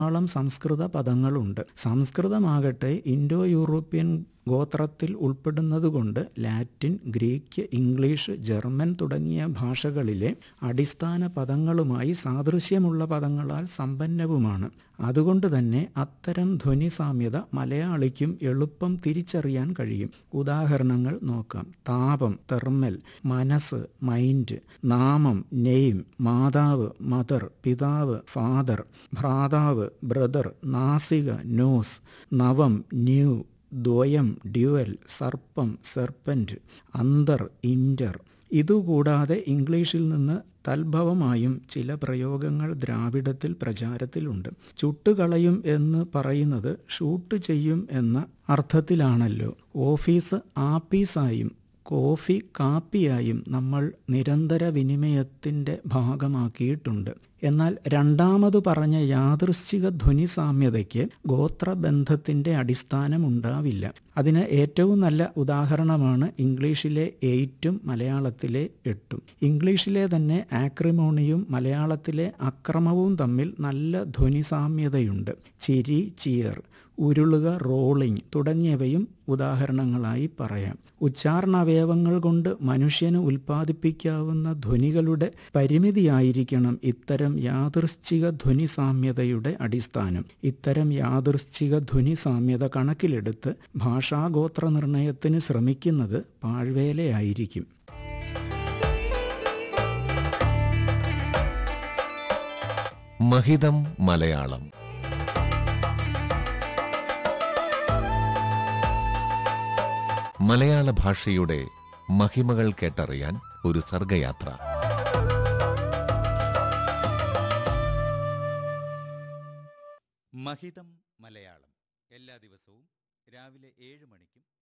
ധാരാളം സംസ്കൃത പദങ്ങളുണ്ട് സംസ്കൃതമാകട്ടെ ഇൻഡോ യൂറോപ്യൻ ഗോത്രത്തിൽ ഉൾപ്പെടുന്നതുകൊണ്ട് ലാറ്റിൻ ഗ്രീക്ക് ഇംഗ്ലീഷ് ജർമ്മൻ തുടങ്ങിയ ഭാഷകളിലെ അടിസ്ഥാന പദങ്ങളുമായി സാദൃശ്യമുള്ള പദങ്ങളാൽ സമ്പന്നവുമാണ് അതുകൊണ്ട് തന്നെ അത്തരം ധ്വനി സാമ്യത മലയാളിക്കും എളുപ്പം തിരിച്ചറിയാൻ കഴിയും ഉദാഹരണങ്ങൾ നോക്കാം താപം തെർമൽ മനസ്സ് മൈൻഡ് നാമം നെയിം മാതാവ് മദർ പിതാവ് ഫാദർ ഭ്രാതാവ് ബ്രദർ നാസിക നോസ് നവം ന്യൂ ദ്വയം ഡ്യുവൽ സർപ്പം സെർപ്പൻറ്റ് അന്തർ ഇൻറ്റർ ഇതുകൂടാതെ ഇംഗ്ലീഷിൽ നിന്ന് തൽഭവമായും ചില പ്രയോഗങ്ങൾ ദ്രാവിഡത്തിൽ പ്രചാരത്തിലുണ്ട് ചുട്ടുകളയും എന്ന് പറയുന്നത് ഷൂട്ട് ചെയ്യും എന്ന അർത്ഥത്തിലാണല്ലോ ഓഫീസ് ആപ്പീസായും കോഫി കാപ്പിയായും നമ്മൾ നിരന്തര വിനിമയത്തിൻ്റെ ഭാഗമാക്കിയിട്ടുണ്ട് എന്നാൽ രണ്ടാമത് പറഞ്ഞ യാദൃശ്ചിക ധ്വനി സാമ്യതയ്ക്ക് ഗോത്രബന്ധത്തിൻ്റെ അടിസ്ഥാനമുണ്ടാവില്ല അതിന് ഏറ്റവും നല്ല ഉദാഹരണമാണ് ഇംഗ്ലീഷിലെ എയ്റ്റും മലയാളത്തിലെ എട്ടും ഇംഗ്ലീഷിലെ തന്നെ ആക്രിമോണിയും മലയാളത്തിലെ അക്രമവും തമ്മിൽ നല്ല ധ്വനി സാമ്യതയുണ്ട് ചിരി ചിയർ ഉരുളുക റോളിംഗ് തുടങ്ങിയവയും ഉദാഹരണങ്ങളായി പറയാം ഉച്ചാരണാവയവങ്ങൾ കൊണ്ട് മനുഷ്യന് ഉൽപ്പാദിപ്പിക്കാവുന്ന ധ്വനികളുടെ പരിമിതിയായിരിക്കണം ഇത്തരം യാദൃശ്ചിക ധ്വനി സാമ്യതയുടെ അടിസ്ഥാനം ഇത്തരം യാദൃശ്ചിക ധ്വനി സാമ്യത കണക്കിലെടുത്ത് ഭാഷാഗോത്ര നിർണയത്തിന് ശ്രമിക്കുന്നത് പാഴ്വേലയായിരിക്കും മഹിതം മലയാളം മലയാള ഭാഷയുടെ മഹിമകൾ കേട്ടറിയാൻ ഒരു സർഗയാത്ര മഹിതം മലയാളം എല്ലാ ദിവസവും രാവിലെ ഏഴ് മണിക്കും